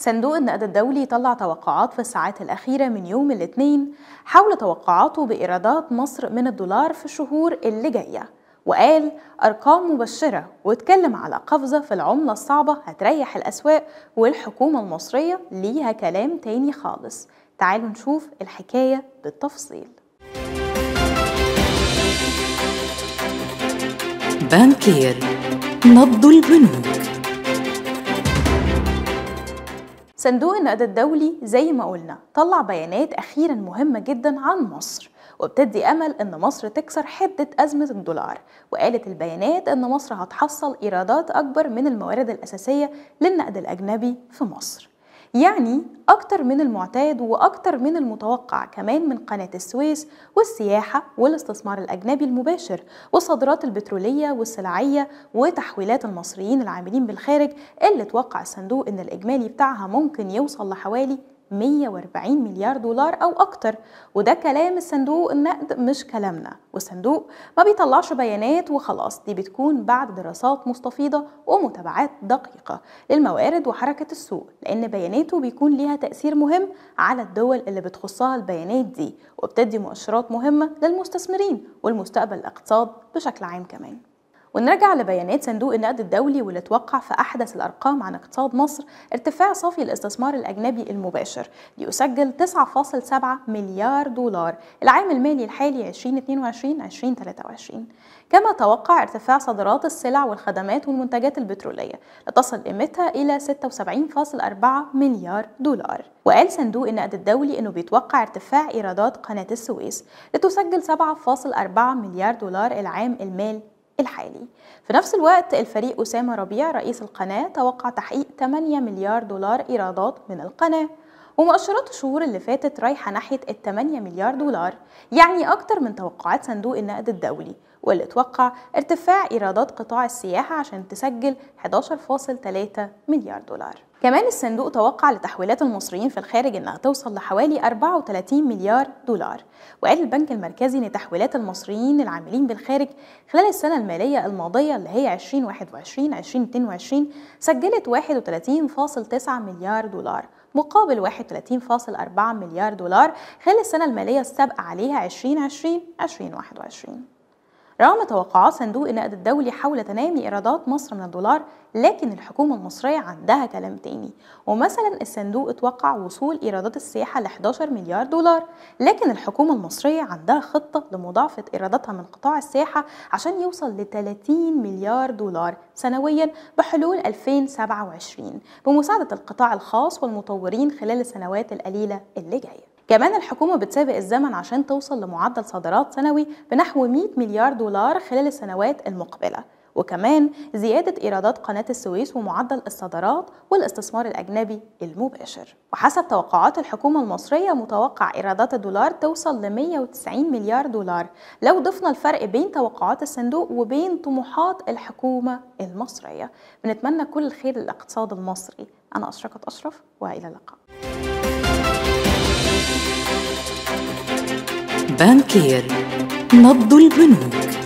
صندوق النقد الدولي طلع توقعات في الساعات الأخيرة من يوم الاثنين حول توقعاته بإيرادات مصر من الدولار في الشهور اللي جاية وقال أرقام مبشرة واتكلم على قفزة في العملة الصعبة هتريح الأسواق والحكومة المصرية ليها كلام تاني خالص تعالوا نشوف الحكاية بالتفصيل بانكير نبض البنوك صندوق النقد الدولي زي ما قلنا طلع بيانات أخيرا مهمة جدا عن مصر وبتدي أمل إن مصر تكسر حدة أزمة الدولار وقالت البيانات إن مصر هتحصل إيرادات أكبر من الموارد الأساسية للنقد الأجنبي في مصر يعني أكتر من المعتاد وأكتر من المتوقع كمان من قناة السويس والسياحة والاستثمار الأجنبي المباشر والصادرات البترولية والسلعية وتحويلات المصريين العاملين بالخارج اللي توقع الصندوق إن الإجمالي بتاعها ممكن يوصل لحوالي 140 مليار دولار أو أكتر وده كلام الصندوق النقد مش كلامنا والصندوق ما بيطلعش بيانات وخلاص دي بتكون بعد دراسات مستفيضة ومتابعات دقيقة للموارد وحركة السوق لأن بياناته بيكون ليها تأثير مهم على الدول اللي بتخصها البيانات دي وبتدي مؤشرات مهمة للمستثمرين والمستقبل الاقتصاد بشكل عام كمان ونرجع لبيانات صندوق النقد الدولي واللي توقع في أحدث الأرقام عن اقتصاد مصر ارتفاع صافي الاستثمار الأجنبي المباشر ليسجل 9.7 مليار دولار العام المالي الحالي 2022-2023 كما توقع ارتفاع صادرات السلع والخدمات والمنتجات البترولية لتصل قيمتها إلى 76.4 مليار دولار وقال صندوق النقد الدولي أنه بيتوقع ارتفاع إيرادات قناة السويس لتسجل 7.4 مليار دولار العام المالي الحالي في نفس الوقت الفريق أسامة ربيع رئيس القناة توقع تحقيق 8 مليار دولار إيرادات من القناة ومؤشرات الشهور اللي فاتت رايحة ناحية ال 8 مليار دولار يعني أكتر من توقعات صندوق النقد الدولي واللي توقع ارتفاع إيرادات قطاع السياحة عشان تسجل 11.3 مليار دولار كمان الصندوق توقع لتحويلات المصريين في الخارج انها توصل لحوالي 34 مليار دولار وقال البنك المركزي ان تحويلات المصريين العاملين بالخارج خلال السنه الماليه الماضيه اللي هي 2021 2022 سجلت 31.9 مليار دولار مقابل 31.4 مليار دولار خلال السنه الماليه السابقه عليها 2020 2021 رغم توقعات صندوق النقد الدولي حول تنامي إيرادات مصر من الدولار لكن الحكومة المصرية عندها كلام تاني ومثلا الصندوق اتوقع وصول إيرادات السياحة ل 11 مليار دولار لكن الحكومة المصرية عندها خطة لمضاعفة إيراداتها من قطاع السياحة عشان يوصل ل 30 مليار دولار سنويا بحلول 2027 بمساعدة القطاع الخاص والمطورين خلال السنوات القليلة اللي جايه كمان الحكومة بتسابق الزمن عشان توصل لمعدل صادرات سنوي بنحو 100 مليار دولار خلال السنوات المقبلة وكمان زيادة إيرادات قناة السويس ومعدل الصادرات والاستثمار الأجنبي المباشر وحسب توقعات الحكومة المصرية متوقع إيرادات الدولار توصل ل 190 مليار دولار لو ضفنا الفرق بين توقعات الصندوق وبين طموحات الحكومة المصرية بنتمنى كل الخير للاقتصاد المصري أنا أشرقت أشرف وإلى اللقاء بانكير نبض البنوك